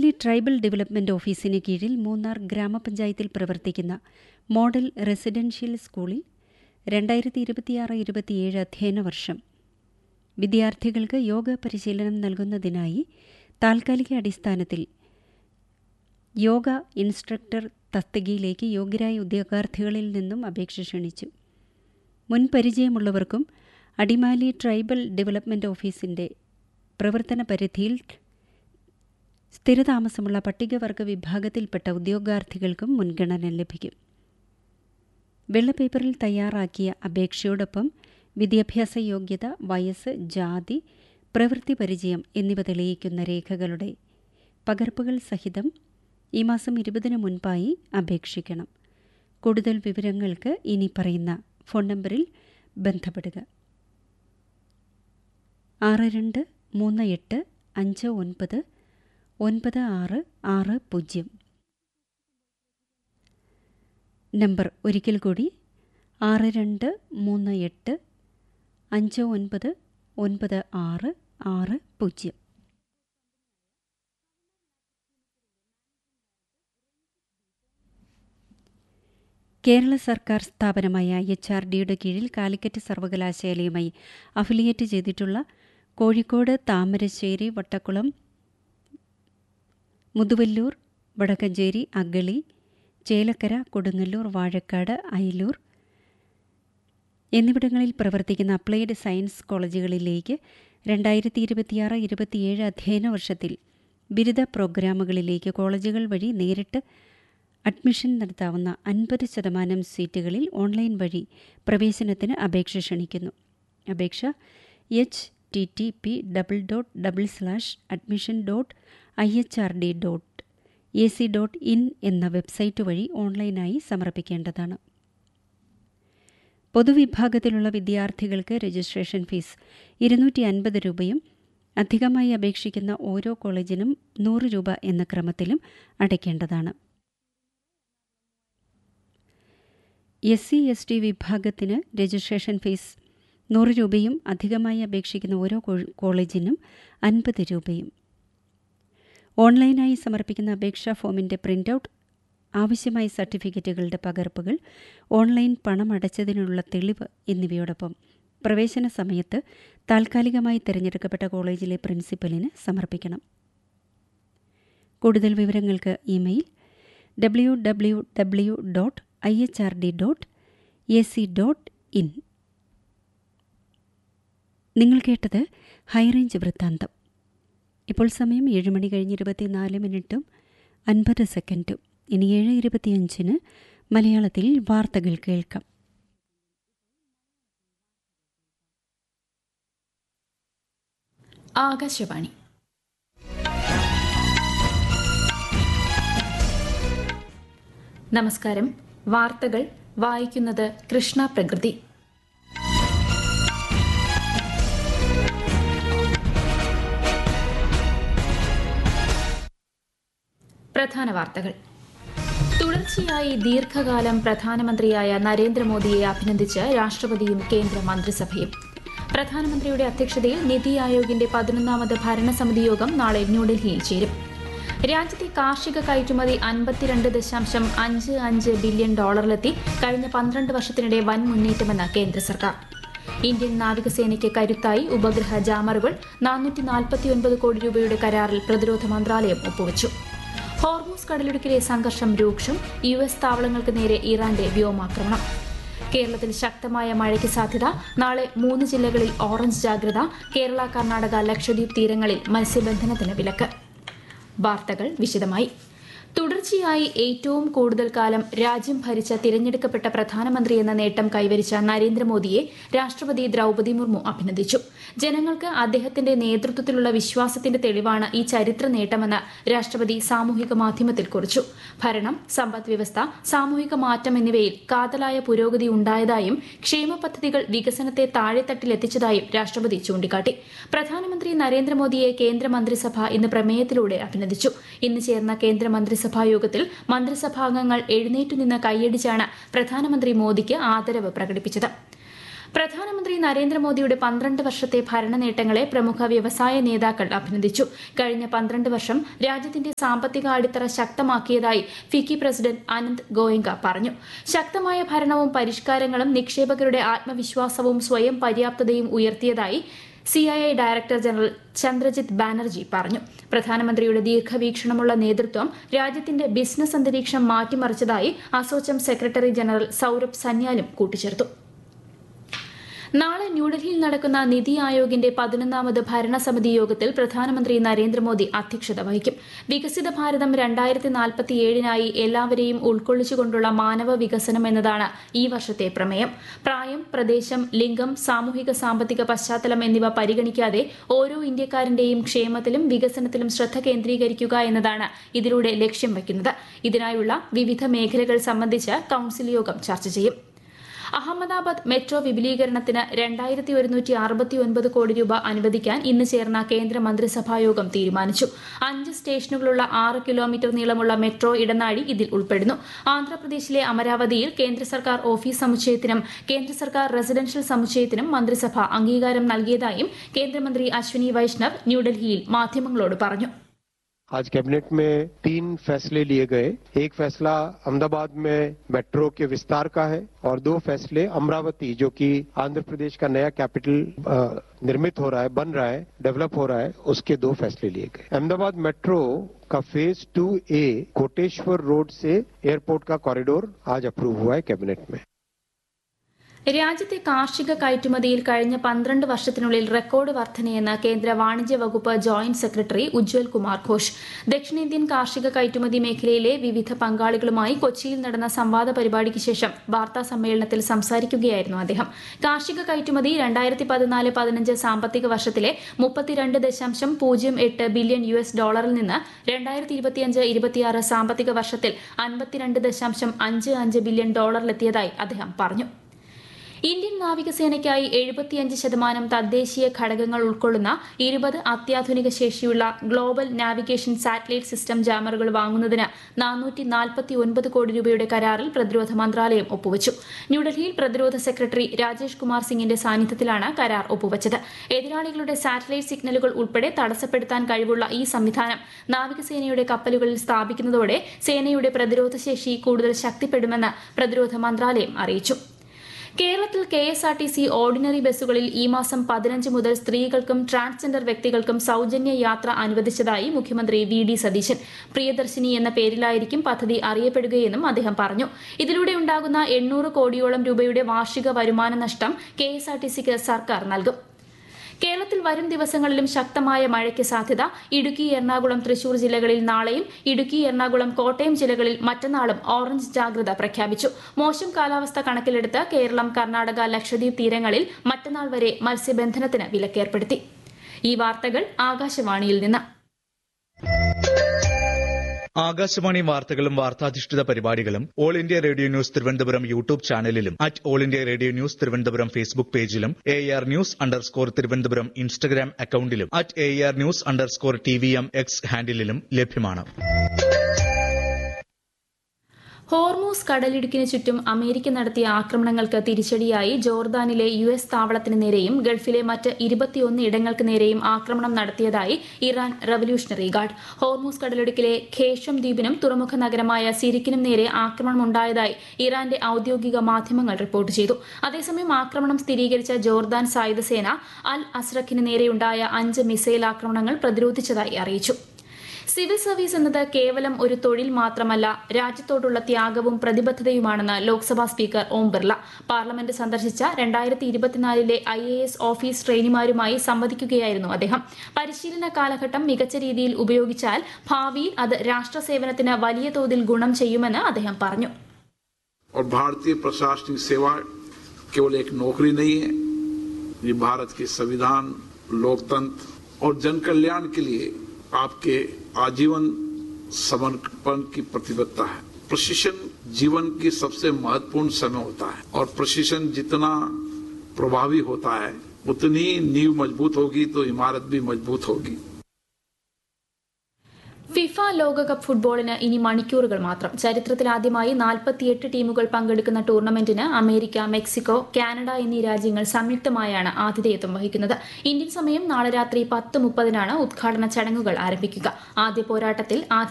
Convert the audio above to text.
Adimali tribal development ഓഫീസിന് കീഴിൽ മൂന്നാർ ഗ്രാമപഞ്ചായത്തിൽ പ്രവർത്തിക്കുന്ന മോഡൽ റെസിഡൻഷ്യൽ സ്കൂളിൽ രണ്ടായിരത്തി ഇരുപത്തിയാറ് ഇരുപത്തിയേഴ് അധ്യയന വർഷം വിദ്യാർത്ഥികൾക്ക് യോഗ പരിശീലനം നൽകുന്നതിനായി താൽക്കാലിക അടിസ്ഥാനത്തിൽ യോഗ ഇൻസ്ട്രക്ടർ തസ്തികയിലേക്ക് യോഗ്യരായ ഉദ്യോഗാർത്ഥികളിൽ നിന്നും അപേക്ഷ ക്ഷണിച്ചു മുൻപരിചയമുള്ളവർക്കും അടിമാലി ട്രൈബൽ ഡെവലപ്മെന്റ് ഓഫീസിന്റെ പ്രവർത്തന പരിധിയിൽ സ്ഥിരതാമസമുള്ള പട്ടികവർഗ വിഭാഗത്തിൽപ്പെട്ട ഉദ്യോഗാർത്ഥികൾക്കും മുൻഗണന ലഭിക്കും വെള്ളപ്പേപ്പറിൽ തയ്യാറാക്കിയ അപേക്ഷയോടൊപ്പം വിദ്യാഭ്യാസ യോഗ്യത വയസ്സ് ജാതി പ്രവൃത്തി പരിചയം എന്നിവ തെളിയിക്കുന്ന രേഖകളുടെ പകർപ്പുകൾ സഹിതം ഈ മാസം ഇരുപതിന് മുൻപായി അപേക്ഷിക്കണം കൂടുതൽ വിവരങ്ങൾക്ക് ഇനി പറയുന്ന ഫോൺ നമ്പറിൽ ബന്ധപ്പെടുക ആറ് രണ്ട് മൂന്ന് എട്ട് അഞ്ച് ഒൻപത് ഒൻപത് ആറ് ആറ് പൂജ്യം നമ്പർ ഒരിക്കൽ കൂടി ആറ് രണ്ട് മൂന്ന് എട്ട് അഞ്ച് ഒൻപത് ഒൻപത് ആറ് ആറ് പൂജ്യം കേരള സർക്കാർ സ്ഥാപനമായ എച്ച് ആർ ഡിയുടെ കീഴിൽ കാലിക്കറ്റ് സർവകലാശാലയുമായി അഫിലിയേറ്റ് ചെയ്തിട്ടുള്ള കോഴിക്കോട് താമരശ്ശേരി വട്ടക്കുളം മുതുവല്ലൂർ വടക്കഞ്ചേരി അഗളി ചേലക്കര കൊടുങ്ങല്ലൂർ വാഴക്കാട് അയലൂർ എന്നിവിടങ്ങളിൽ പ്രവർത്തിക്കുന്ന അപ്ലൈഡ് സയൻസ് കോളേജുകളിലേക്ക് രണ്ടായിരത്തി ഇരുപത്തിയാറ് ഇരുപത്തിയേഴ് അധ്യയന വർഷത്തിൽ ബിരുദ പ്രോഗ്രാമുകളിലേക്ക് കോളേജുകൾ വഴി നേരിട്ട് അഡ്മിഷൻ നടത്താവുന്ന അൻപത് ശതമാനം സീറ്റുകളിൽ ഓൺലൈൻ വഴി പ്രവേശനത്തിന് അപേക്ഷ ക്ഷണിക്കുന്നു അപേക്ഷ H T T P double dot double slash admission dot I H R D dot A C dot in എന്ന വെബ്സൈറ്റ് വഴി ഓൺലൈനായി സമർപ്പിക്കേണ്ടതാണ് പൊതുവിഭാഗത്തിലുള്ള വിദ്യാർത്ഥികൾക്ക് രജിസ്ട്രേഷൻ ഫീസ് ഇരുന്നൂറ്റി അൻപത് രൂപയും അധികമായി അപേക്ഷിക്കുന്ന ഓരോ കോളേജിനും നൂറ് രൂപ എന്ന ക്രമത്തിലും അടയ്ക്കേണ്ടതാണ് എസ് സി എസ് ടി വിഭാഗത്തിന് രജിസ്ട്രേഷൻ ഫീസ് നൂറ് രൂപയും അധികമായി അപേക്ഷിക്കുന്ന ഓരോ കോളേജിനും അൻപത് രൂപയും ഓൺലൈനായി സമർപ്പിക്കുന്ന അപേക്ഷാ ഫോമിൻ്റെ പ്രിൻ്റ് ആവശ്യമായ സർട്ടിഫിക്കറ്റുകളുടെ പകർപ്പുകൾ ഓൺലൈൻ പണം അടച്ചതിനുള്ള തെളിവ് എന്നിവയോടൊപ്പം പ്രവേശന സമയത്ത് താൽക്കാലികമായി തിരഞ്ഞെടുക്കപ്പെട്ട കോളേജിലെ പ്രിൻസിപ്പലിന് സമർപ്പിക്കണം കൂടുതൽ വിവരങ്ങൾക്ക് email W W W dot I H R D dot A C dot in നിങ്ങൾ കേട്ടത് ഹൈറേഞ്ച് വൃത്താന്തം ഇപ്പോൾ സമയം ഏഴ് മണി കഴിഞ്ഞ് ഇരുപത്തിനാല് മിനിറ്റും അൻപത് സെക്കൻഡും ഇനി ഏഴ് ഇരുപത്തിയഞ്ചിന് മലയാളത്തിൽ വാർത്തകൾ കേൾക്കാം ആകാശവാണി നമസ്കാരം വാർത്തകൾ വായിക്കുന്നത് കൃഷ്ണ പ്രകൃതി പ്രധാന വാർത്തകൾ തുടർച്ചയായി ദീർഘകാലം പ്രധാനമന്ത്രിയായ നരേന്ദ്രമോദിയെ അഭിനന്ദിച്ച് രാഷ്ട്രപതിയും കേന്ദ്ര മന്ത്രിസഭയും പ്രധാനമന്ത്രിയുടെ അധ്യക്ഷതയിൽ നിതി ആയോഗിന്റെ പതിനൊന്നാമത് ഭരണസമിതി യോഗം നാളെ ന്യൂഡൽഹിയിൽ ചേരും രാജ്യത്തെ കാർഷിക കയറ്റുമതി അൻപത്തിരണ്ട് ദശാംശം അഞ്ച് അഞ്ച് ബില്യൺ ഡോളറിലെത്തി കഴിഞ്ഞ പന്ത്രണ്ട് വർഷത്തിനിടെ വൻ മുന്നേറ്റമെന്ന് കേന്ദ്ര സർക്കാർ ഇന്ത്യൻ നാവികസേനയ്ക്ക് കരുത്തായി ഉപഗ്രഹ ജാമറുകൾ നാനൂറ്റി നാൽപ്പത്തിയൊൻപത് കോടി രൂപയുടെ കരാറിൽ പ്രതിരോധ മന്ത്രാലയം ഒപ്പുവച്ചു ഹോർമൂസ് കടലിടുക്കിലെ സംഘർഷം രൂക്ഷം യു എസ് താവളങ്ങൾക്ക് നേരെ ഇറാന്റെ വ്യോമാക്രമണം കേരളത്തിൽ ശക്തമായ മഴയ്ക്ക് സാധ്യത നാളെ മൂന്ന് ജില്ലകളിൽ ഓറഞ്ച് ജാഗ്രത കേരള കർണാടക ലക്ഷദ്വീപ് തീരങ്ങളിൽ മത്സ്യബന്ധനത്തിന് വിലക്ക് വാർത്തകൾ വിശദമായി തുടർച്ചയായി ഏറ്റവും കൂടുതൽ കാലം രാജ്യം ഭരിച്ച തിരഞ്ഞെടുക്കപ്പെട്ട പ്രധാനമന്ത്രി എന്ന നേട്ടം കൈവരിച്ച നരേന്ദ്രമോദിയെ രാഷ്ട്രപതി ദ്രൌപതി മുർമു അഭിനന്ദിച്ചു ജനങ്ങൾക്ക് അദ്ദേഹത്തിന്റെ നേതൃത്വത്തിലുള്ള വിശ്വാസത്തിന്റെ തെളിവാണ് ഈ ചരിത്ര നേട്ടമെന്ന് രാഷ്ട്രപതി സാമൂഹിക മാധ്യമത്തിൽ കുറിച്ചു ഭരണം സമ്പദ് വ്യവസ്ഥ സാമൂഹിക മാറ്റം എന്നിവയിൽ കാതലായ പുരോഗതി ഉണ്ടായതായും ക്ഷേമ പദ്ധതികൾ വികസനത്തെ താഴെത്തട്ടിലെത്തിച്ചതായും രാഷ്ട്രപതി ചൂണ്ടിക്കാട്ടി പ്രധാനമന്ത്രി നരേന്ദ്രമോദിയെ കേന്ദ്രമന്ത്രിസഭ ഇന്ന് പ്രമേയത്തിലൂടെ അഭിനന്ദിച്ചു ഇന്ന് ചേർന്ന കേന്ദ്രമന്ത്രിസഭാ യോഗത്തിൽ മന്ത്രിസഭാംഗങ്ങൾ എഴുന്നേറ്റുനിന്ന് കൈയടിച്ചാണ് പ്രധാനമന്ത്രി മോദിക്ക് ആദരവ് പ്രകടിപ്പിച്ചത് പ്രധാനമന്ത്രി നരേന്ദ്രമോദിയുടെ പന്ത്രണ്ട് വർഷത്തെ ഭരണ നേട്ടങ്ങളെ പ്രമുഖ വ്യവസായ നേതാക്കൾ അഭിനന്ദിച്ചു കഴിഞ്ഞ പന്ത്രണ്ട് വർഷം രാജ്യത്തിന്റെ സാമ്പത്തിക അടിത്തറ ശക്തമാക്കിയതായി ഫിക്കി പ്രസിഡന്റ് അനന്ത് ഗോയങ്ക പറഞ്ഞു ശക്തമായ ഭരണവും പരിഷ്കാരങ്ങളും നിക്ഷേപകരുടെ ആത്മവിശ്വാസവും സ്വയം പര്യാപ്തതയും ഉയർത്തിയതായി CII director general Chandrajit Banerjee പറഞ്ഞു പ്രധാനമന്ത്രിയുടെ ദീർഘവീക്ഷണമുള്ള നേതൃത്വം രാജ്യത്തിന്റെ ബിസിനസ് അന്തരീക്ഷം മാറ്റിമറിച്ചതായി അസോചം സെക്രട്ടറി ജനറൽ സൌരഭ് സന്യാലും കൂട്ടിച്ചേർത്തു നാളെ ന്യൂഡൽഹിയിൽ നടക്കുന്ന നിതി ആയോഗിന്റെ പതിനൊന്നാമത് ഭരണസമിതി യോഗത്തിൽ പ്രധാനമന്ത്രി നരേന്ദ്രമോദി അധ്യക്ഷത വഹിക്കും വികസിത ഭാരതം രണ്ടായിരത്തി നാൽപ്പത്തിയേഴിനായി എല്ലാവരെയും ഉൾക്കൊള്ളിച്ചുകൊണ്ടുള്ള മാനവ വികസനം എന്നതാണ് ഈ വർഷത്തെ പ്രമേയം പ്രായം പ്രദേശം ലിംഗം സാമൂഹിക സാമ്പത്തിക പശ്ചാത്തലം എന്നിവ പരിഗണിക്കാതെ ഓരോ ഇന്ത്യക്കാരന്റെയും ക്ഷേമത്തിലും വികസനത്തിലും ശ്രദ്ധ കേന്ദ്രീകരിക്കുക എന്നതാണ് ഇതിലൂടെ ലക്ഷ്യം വയ്ക്കുന്നത് ഇതിനായുള്ള വിവിധ മേഖലകൾ സംബന്ധിച്ച് കൌൺസിൽ യോഗം ചർച്ച ചെയ്യും അഹമ്മദാബാദ് മെട്രോ വിപുലീകരണത്തിന് രണ്ടായിരത്തി ഒരുന്നൂറ്റി അറുപത്തി ഒൻപത് കോടി രൂപ അനുവദിക്കാൻ ഇന്ന് ചേർന്ന കേന്ദ്ര മന്ത്രിസഭായോഗം തീരുമാനിച്ചു അഞ്ച് സ്റ്റേഷനുകളുള്ള ആറ് കിലോമീറ്റർ നീളമുള്ള മെട്രോ ഇടനാഴി ഇതിൽ ഉൾപ്പെടുന്നു ആന്ധ്രാപ്രദേശിലെ അമരാവതിയിൽ കേന്ദ്ര സർക്കാർ ഓഫീസ് സമുച്ചയത്തിനും കേന്ദ്ര സർക്കാർ റെസിഡൻഷ്യൽ സമുച്ചയത്തിനും മന്ത്രിസഭ അംഗീകാരം നൽകിയതായും കേന്ദ്രമന്ത്രി അശ്വിനി വൈഷ്ണവ് ന്യൂഡൽഹിയിൽ മാധ്യമങ്ങളോട് പറഞ്ഞു आज कैबिनेट में तीन फैसले लिए गए एक फैसला अहमदाबाद में मेट्रो के विस्तार का है और दो फैसले अमरावती जो कि आंध्र प्रदेश का नया कैपिटल अ, निर्मित हो रहा है बन रहा है डेवलप हो रहा है उसके दो फैसले लिए गए अहमदाबाद मेट्रो का phase two A Koteshwar road से एयरपोर्ट का कॉरिडोर आज अप्रूव हुआ है कैबिनेट में രാജ്യത്തെ കാർഷിക കയറ്റുമതിയിൽ കഴിഞ്ഞ പന്ത്രണ്ട് വർഷത്തിനുള്ളിൽ റെക്കോർഡ് വർധനയെന്ന് കേന്ദ്ര വാണിജ്യ വകുപ്പ് ജോയിന്റ് സെക്രട്ടറി ഉജ്വൽ കുമാർ ഘോഷ് ദക്ഷിണേന്ത്യൻ കാർഷിക കയറ്റുമതി മേഖലയിലെ വിവിധ പങ്കാളികളുമായി കൊച്ചിയിൽ നടന്ന സംവാദ പരിപാടിക്ക് ശേഷം വാർത്താ സമ്മേളനത്തിൽ സംസാരിക്കുകയായിരുന്നു അദ്ദേഹം കാർഷിക കയറ്റുമതി രണ്ടായിരത്തി പതിനാല് പതിനഞ്ച് സാമ്പത്തിക വർഷത്തിലെ മുപ്പത്തിരണ്ട് ദശാംശം പൂജ്യം എട്ട് ബില്യൺ യു എസ് ഡോളറിൽ നിന്ന് രണ്ടായിരത്തി ഇരുപത്തിയഞ്ച് ഇരുപത്തിയാറ് സാമ്പത്തിക വർഷത്തിൽ അൻപത്തിരണ്ട് ദശാംശം അഞ്ച് അഞ്ച് ബില്യൺ ഡോളറിലെത്തിയതായി അദ്ദേഹം പറഞ്ഞു ഇന്ത്യൻ നാവികസേനയ്ക്കായി എഴുപത്തിയഞ്ച് ശതമാനം തദ്ദേശീയ ഘടകങ്ങൾ ഉൾക്കൊള്ളുന്ന ഇരുപത് അത്യാധുനിക ശേഷിയുള്ള ഗ്ലോബൽ നാവിഗേഷൻ സാറ്റലൈറ്റ് സിസ്റ്റം ജാമറുകൾ വാങ്ങുന്നതിന് നാനൂറ്റി നാൽപ്പത്തി ഒൻപത് കോടി രൂപയുടെ കരാറിൽ പ്രതിരോധ മന്ത്രാലയം ഒപ്പുവച്ചു ന്യൂഡൽഹിയിൽ പ്രതിരോധ സെക്രട്ടറി രാജേഷ് കുമാർ സിംഗിന്റെ സാന്നിധ്യത്തിലാണ് കരാർ ഒപ്പുവച്ചത് എതിരാളികളുടെ സാറ്റലൈറ്റ് സിഗ്നലുകൾ ഉൾപ്പെടെ തടസ്സപ്പെടുത്താൻ കഴിവുള്ള ഈ സംവിധാനം നാവികസേനയുടെ കപ്പലുകളിൽ സ്ഥാപിക്കുന്നതോടെ സേനയുടെ പ്രതിരോധ ശേഷി കൂടുതൽ ശക്തിപ്പെടുമെന്ന് പ്രതിരോധ മന്ത്രാലയം അറിയിച്ചു കേരളത്തിൽ K S R T C ordinary ബസ്സുകളിൽ ഈ മാസം പതിനഞ്ച് മുതൽ സ്ത്രീകൾക്കും ട്രാൻസ്ജെൻഡർ വ്യക്തികൾക്കും സൌജന്യ യാത്ര അനുവദിച്ചതായി മുഖ്യമന്ത്രി വി ഡി സതീശൻ പ്രിയദർശിനി എന്ന പേരിലായിരിക്കും പദ്ധതി അറിയപ്പെടുകയെന്നും അദ്ദേഹം പറഞ്ഞു ഇതിലൂടെ ഉണ്ടാകുന്ന എണ്ണൂറ് കോടിയോളം രൂപയുടെ വാർഷിക വരുമാന നഷ്ടം കെ എസ് ആർ ടി സിക്ക് സർക്കാർ നൽകും കേരളത്തിൽ വരും ദിവസങ്ങളിലും ശക്തമായ മഴയ്ക്ക് സാധ്യത ഇടുക്കി എറണാകുളം തൃശൂർ ജില്ലകളിൽ നാളെയും ഇടുക്കി എറണാകുളം കോട്ടയം ജില്ലകളിൽ മറ്റന്നാളും ഓറഞ്ച് ജാഗ്രത പ്രഖ്യാപിച്ചു മോശം കാലാവസ്ഥ കണക്കിലെടുത്ത് കേരളം കർണാടക ലക്ഷദ്വീപ് തീരങ്ങളിൽ മറ്റന്നാൾ വരെ മത്സ്യബന്ധനത്തിന് വിലക്കേർപ്പെടുത്തി ഈ വാർത്തകൾ ആകാശവാണിയിൽ നിന്ന് ആകാശവാണി വാർത്തകളും വാർത്താധിഷ്ഠിത പരിപാടികളും all India radio news Thiruvananthapuram YouTube ചാനലിലും at all India radio news Thiruvananthapuram Facebook പേജിലും A R news underscore Thiruvananthapuram Instagram അക്കൌണ്ടിലും at A R news underscore T V M X ഹാൻഡിലും ലഭ്യമാണ് ഹോർമൂസ് കടലിടുക്കിന് ചുറ്റും അമേരിക്ക നടത്തിയ ആക്രമണങ്ങൾക്ക് തിരിച്ചടിയായി ജോർദാനിലെ യു എസ് താവളത്തിന് നേരെയും ഗൾഫിലെ മറ്റ് ഇരുപത്തിയൊന്ന് ഇടങ്ങൾക്ക് നേരെയും ആക്രമണം നടത്തിയതായി ഇറാൻ റവല്യൂഷണറി ഗാർഡ് ഹോർമൂസ് കടലിടുക്കിലെ ഖേഷം ദ്വീപിനും തുറമുഖ നഗരമായ സിരിക്കിനും നേരെ ആക്രമണമുണ്ടായതായി ഇറാന്റെ ഔദ്യോഗിക മാധ്യമങ്ങൾ റിപ്പോർട്ട് ചെയ്തു അതേസമയം ആക്രമണം സ്ഥിരീകരിച്ച ജോർദാൻ സായുധ സേന അൽ അസ്രഖിന് നേരെയുണ്ടായ അഞ്ച് മിസൈൽ ആക്രമണങ്ങൾ പ്രതിരോധിച്ചതായി അറിയിച്ചു സിവിൽ സർവീസ് എന്നത് കേവലം ഒരു തൊഴിൽ മാത്രമല്ല രാജ്യത്തോടുള്ള ത്യാഗവും പ്രതിബദ്ധതയുമാണെന്ന് ലോക്സഭാ സ്പീക്കർ ഓം ബിർള പാർലമെന്റ് സന്ദർശിച്ച രണ്ടായിരത്തി ഇരുപത്തിനാലിലെ ഐ എ എസ് ഓഫീസ് ട്രെയിനിമാരുമായി സംവദിക്കുകയായിരുന്നു അദ്ദേഹം പരിശീലന കാലഘട്ടം മികച്ച രീതിയിൽ ഉപയോഗിച്ചാൽ ഭാവിയിൽ അത് രാഷ്ട്ര സേവനത്തിന് വലിയ തോതിൽ ഗുണം ചെയ്യുമെന്ന് അദ്ദേഹം പറഞ്ഞു और भारतीय प्रशासनिक सेवा केवल एक नौकरी नहीं है ये भारत के संविधान लोकतंत्र और जन कल्याण के लिए आपके आजीवन समर्पण की प्रतिबद्धता है प्रशिक्षण जीवन की सबसे महत्वपूर्ण समय होता है और प्रशिक्षण जितना प्रभावी होता है उतनी नींव मजबूत होगी तो इमारत भी मजबूत होगी ഫിഫ ലോകകപ്പ് ഫുട്ബോളിന് ഇനി മണിക്കൂറുകൾ മാത്രം ചരിത്രത്തിലാദ്യമായി നാൽപ്പത്തിയെട്ട് ടീമുകൾ പങ്കെടുക്കുന്ന ടൂർണമെന്റിന് അമേരിക്ക മെക്സിക്കോ കാനഡ എന്നീ രാജ്യങ്ങൾ സംയുക്തമായാണ് ആതിഥേയത്വം വഹിക്കുന്നത് ഇന്ത്യൻ സമയം നാളെ രാത്രി പത്ത് മുപ്പതിനാണ് ഉദ്ഘാടന ചടങ്ങുകൾ ആരംഭിക്കുക ആദ്യ പോരാട്ടത്തിൽ